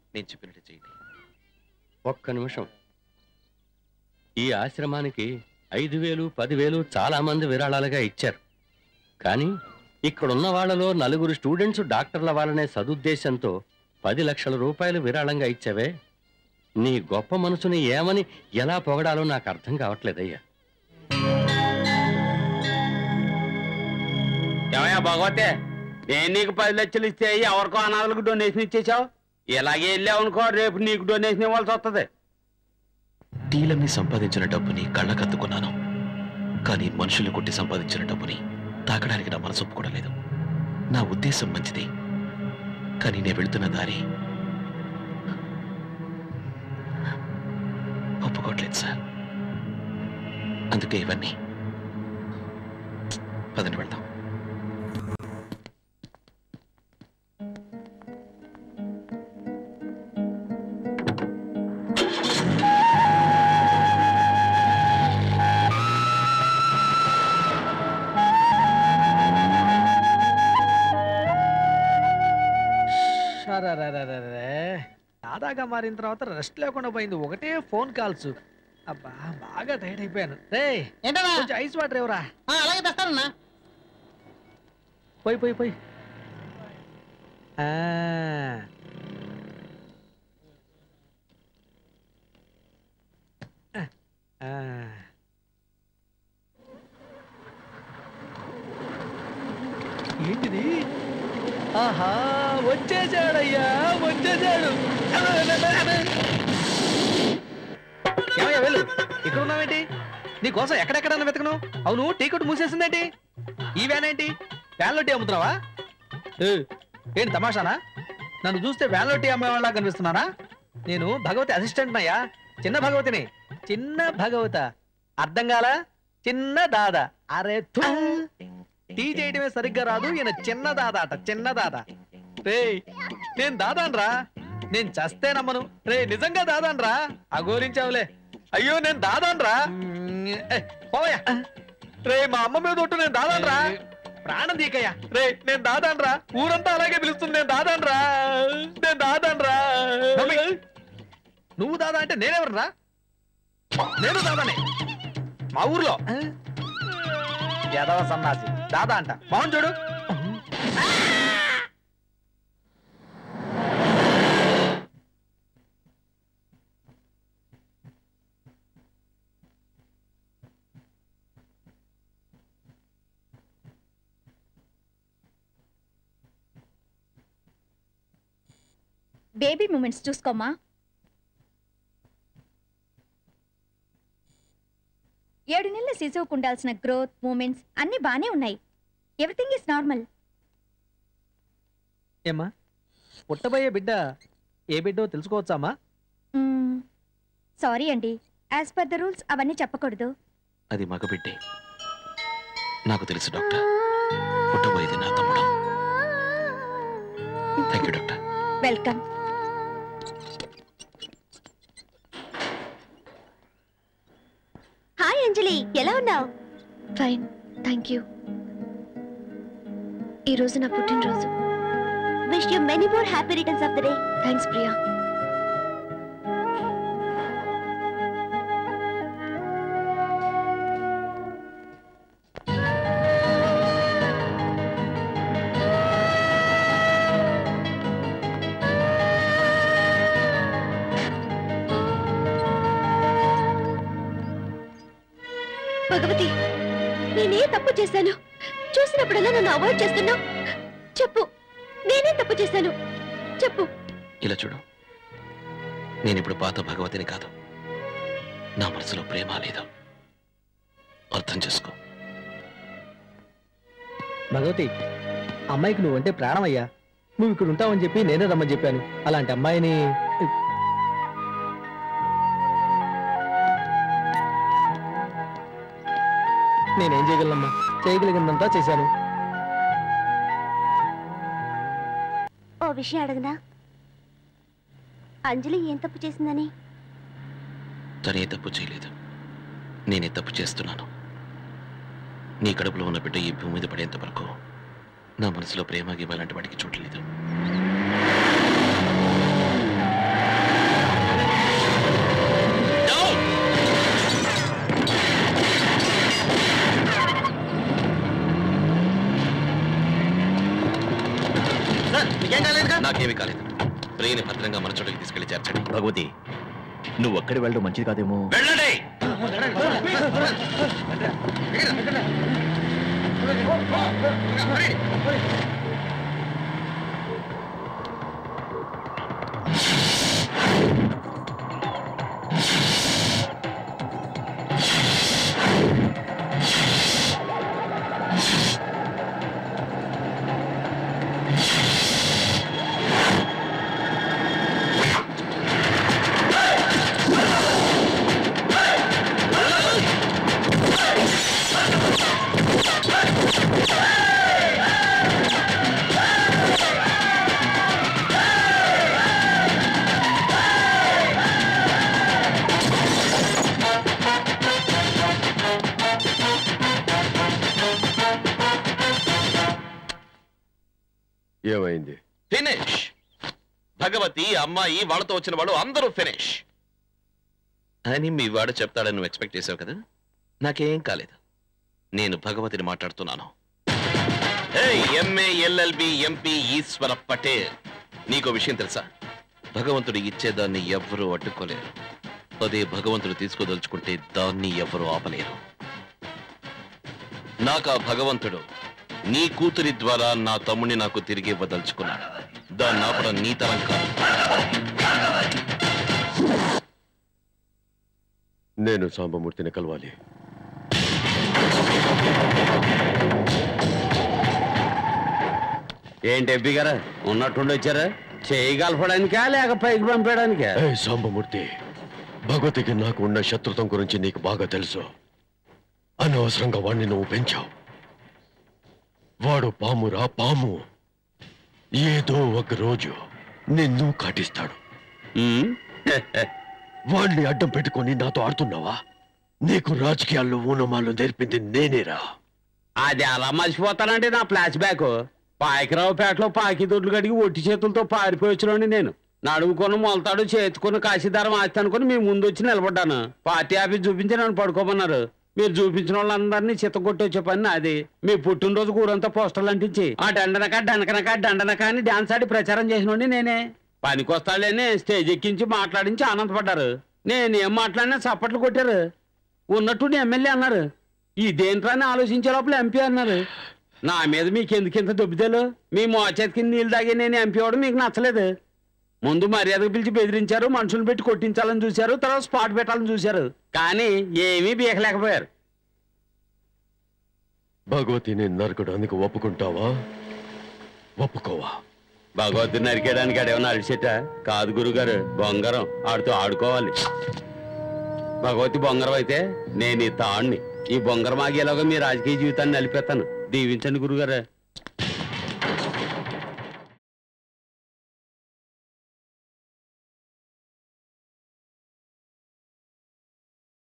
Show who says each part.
Speaker 1: నేను చెప్పినట్టు చేయండి
Speaker 2: ఒక్క నిమిషం ఈ ఆశ్రమానికి ఐదు వేలు పదివేలు చాలా మంది విరాళాలుగా ఇచ్చారు కానీ ఇక్కడున్న వాళ్ళలో నలుగురు స్టూడెంట్స్ డాక్టర్ల వాళ్ళనే సదుద్దేశంతో పది లక్షల రూపాయలు విరాళంగా ఇచ్చావే నీ గొప్ప మనసుని ఏమని ఎలా పొగడాలో నాకు అర్థం కావట్లేదయ్యా
Speaker 3: ఏమయ్యా భగవతే నేను నీకు పది లక్షలు ఇస్తే ఎవరికో అనాథలకు డొనేషన్ ఇచ్చేసావు ఇలాగే వెళ్ళావు అనుకో రేపు నీకు డొనేషన్ ఇవ్వాల్సి వస్తుంది
Speaker 1: టీలమ్మి సంపాదించిన డబ్బుని కళ్ళకద్దుకున్నాను కానీ మనుషులు కొట్టి సంపాదించిన డబ్బుని తాకడానికి నా మనసు ఒప్పుకోవడం లేదు నా ఉద్దేశం మంచిది కానీ నేను వెళుతున్న దారి ఒప్పుకోవట్లేదు సార్ అందుకే ఇవన్నీ పదని వెళ్దాం
Speaker 4: షరరరరరే. దాదాగా మారిన తర్వాత రెస్ట్ లేకుండా పోయింది ఒకటే ఫోన్ కాల్స్ అబ్బా బాగా టైట్ అయిపోయాను రే
Speaker 5: ఏంటన్నా
Speaker 4: కొంచెం ఐస్ వాటర్ ఎవరా
Speaker 5: ఆ, అలాగే తెస్తానన్నా
Speaker 4: పోయి పోయి పోయి ఆ. ఆ. ఏంటిది ఆహా వచ్చేసాడయ్యా వచ్చేసాడు ఏమయ్యా వెళ్ళు ఇక్కడ ఉన్నావేంటి నీకోసం ఎక్కడెక్కడన్నా వెతకను అవును టీకెట్ మూసేసిందేంటి ఈ వ్యాన్ ఏంటి వ్యాన్లో టీ అమ్ముతున్నావా ఏ, ఏంటి తమాషానా నన్ను చూస్తే వ్యాన్లో టీ అమ్మేవాళ్ళ కనిపిస్తున్నానా నేను భగవతి అసిస్టెంట్ అయ్యా చిన్న భగవతిని చిన్న భగవత అర్థం కాలా చిన్న దాద అరే థూ. టీ చేయడమే సరిగ్గా రాదు ఈయన చిన్న దాద అట చిన్న దాద రే నేను దాదాన్రా నేను చస్తే నమ్మను రే నిజంగా దాదాన్రా అఘోరించావులే అయ్యో నేను దాదాన్రా ఏ, పోవయ్యా రే మా అమ్మ మీద ఒట్టు నేను దాదాన్రా ప్రాణం తీకయ్యా రే నేను దాదాన్రా ఊరంతా అలాగే పిలుస్తుంది నేను దాదాన్రా నేను దాదాన్రా నువ్వు దాదా అంటే నేనెవరురా నేను దాదానే మా ఊర్లో యాదవ సన్నాసి దాదా అంట మౌన్ చూడు
Speaker 6: బేబీ మూమెంట్స్ చూసుకోమ్మా ఏడు నెలల శిశువుకు ఉండాల్సిన గ్రోత్ మూమెంట్స్ అన్ని బానే ఉన్నాయి ఎవ్రీథింగ్ ఇస్ నార్మల్
Speaker 4: ఏమ్మా పుట్టబోయే బిడ్డ ఏ బిడ్డో తెలుసుకోవచ్చామా
Speaker 6: సారీ అండి యాజ్ పర్ ద రూల్స్ అవన్నీ చెప్పకూడదు
Speaker 1: అది మగబిడ్డే నాకు తెలుసు డాక్టర్ పుట్టబోయేది నా తమ్ముడు thank you doctor
Speaker 6: welcome
Speaker 7: hi Anjali ఎలా ఉన్నావు
Speaker 8: ఫైన్ థ్యాంక్ యూ ఈరోజు నా పుట్టినరోజు
Speaker 7: wish you many more happy returns of the day
Speaker 8: thanks Priya
Speaker 7: Bhagavathi నేనే తప్పు చేశాను చూసినప్పుడల్లా నన్ను అవాయిడ్ చేస్తున్నావు చెప్పు నేనే తప్పు చేశాను చెప్పు
Speaker 1: ఇలా చూడు నేను ఇప్పుడు పాత భగవతిని కాదు నా మనసులో ప్రేమ లేదు అర్థం చేసుకో
Speaker 4: భగవతి అమ్మాయికి నువ్వంటే ప్రాణం అయ్యా నువ్వు ఇక్కడ ఉంటావని చెప్పి నేనే రమ్మని చెప్పాను అలాంటి అమ్మాయిని నేనేం చేయగలనమ్మా చేయగలిగిందంతా చేశాను
Speaker 7: ఓ విషయం అడగనా అంజలి ఏం తప్పు చేసిందని
Speaker 1: తనే తప్పు చేయలేదు నేనే తప్పు చేస్తున్నాను నీ కడుపులో ఉన్న బిడ్డ ఈ భూమి మీద పడేంత వరకు నా మనసులో ప్రేమ ఇవ్వాలంటే వాటికి చూడలేదు
Speaker 4: నీకేం కాలేదుగా
Speaker 1: నాకేమీ కాలేదు ప్రియని భద్రంగా మన చోటుకి తీసుకెళ్లి చేర్చండి
Speaker 5: భగవతి నువ్వు ఒక్కడి వెళ్ళడం మంచిది కాదేమో
Speaker 1: వెళ్ళండి
Speaker 9: ఏమైంది
Speaker 1: ఫినిష్ భగవతి అమ్మాయి వాళ్ళతో వచ్చిన వాళ్ళు అందరూ ఫినిష్ అని మీ వాడు చెప్తాడని నువ్వు ఎక్స్పెక్ట్ చేసావు కదా నాకేం కాలేదు నేను భగవతిని మాట్లాడుతున్నాను MA LLB MP Eshwara Patel నీకో విషయం తెలుసా భగవంతుడు ఇచ్చేదాన్ని ఎవ్వరూ అడ్డుకోలేరు అదే భగవంతుడు తీసుకోదలుచుకుంటే దాన్ని ఎవ్వరూ ఆపలేరు నాకు ఆ భగవంతుడు నీ కూతురి ద్వారా నా తమ్ముడిని నాకు తిరిగి ఇవ్వదలుచుకున్నాడు దాన్ని ఆపడం నీ తరం కాదు
Speaker 9: నేను సాంబమూర్తిని కలవాలి
Speaker 3: ఏంటి ఎంపీ గారు ఉన్నట్టుండి వచ్చారా చేయి కలపడానికా లేక పైకి పంపడానికా
Speaker 9: ఏ సాంబమూర్తి భగవతికి నాకు ఉన్న శత్రుత్వం గురించి నీకు బాగా తెలుసు అనవసరంగా వాణ్ణి నువ్వు పెంచావు వాడు పామురా పాము ఏదో ఒక రోజు నిన్ను కాటిస్తాడు
Speaker 3: ఉమ్,
Speaker 9: వాణ్ణి అడ్డం పెట్టుకొని నాతో ఆడుతున్నావా నీకు రాజకీయాల్లో ఊనమాలు నేర్పింది నేనేరా
Speaker 3: అది అలా మర్చిపోతానంటే నా ఫ్లాష్ బ్యాక్ పాకిరావుపేటలో పాకి దొడ్లు కడిగి ఒట్టి చేతులతో పారిపోయి వచ్చినండి నేను నడుముకొని మొలతాడు చేతుకొని కాశీదారం ఆస్తి అనుకుని మీ ముందు వచ్చి నిలబడ్డాను పార్టీ ఆఫీస్ చూపించి నన్ను పడుకోమన్నారు మీరు చూపించిన వాళ్ళందరినీ చిత్తగొట్టి వచ్చే పని నాది మీ పుట్టినరోజు ఊరంతా పోస్టర్లు అంటించి ఆ డండనక డండకనక డండనక అని డాన్స్ ఆడి ప్రచారం చేసినోండి నేనే పనికొస్తాళ్ళని స్టేజ్ ఎక్కించి మాట్లాడించి ఆనందపడ్డారు నేనేం మాట్లాడినా చప్పట్లు కొట్టారు ఉన్నట్టుండి ఎమ్మెల్యే అన్నారు ఇదేంట్రా అని ఆలోచించే లోపల ఎంపీ అన్నారు నా మీద మీకు ఎందుకింత దొబ్బిదేలు మీ మోచేతి కింద నీళ్ళు తాగి నేను ఎంపీ అవడం మీకు నచ్చలేదు ముందు మర్యాదకు పిలిచి బెదిరించారు మనుషులు పెట్టి కొట్టించాలని చూశారు తర్వాత స్పాట్ పెట్టాలని చూశారు కానీ ఏమీ బీకలేకపోయారు
Speaker 9: భగవతిని నరకడానికి ఒప్పుకుంటావా ఒప్పుకోవా
Speaker 3: భగవద్ని నరికేయడానికి అడేమన్నా అరిసెట కాదు గురుగారు బొంగరం ఆడుతూ ఆడుకోవాలి భగవతి బొంగరం అయితే నేను ఈ తాణ్ణి ఈ బొంగరం ఆగేలాగా మీ రాజకీయ జీవితాన్ని నలిపేస్తాను దీవించండి గురుగారు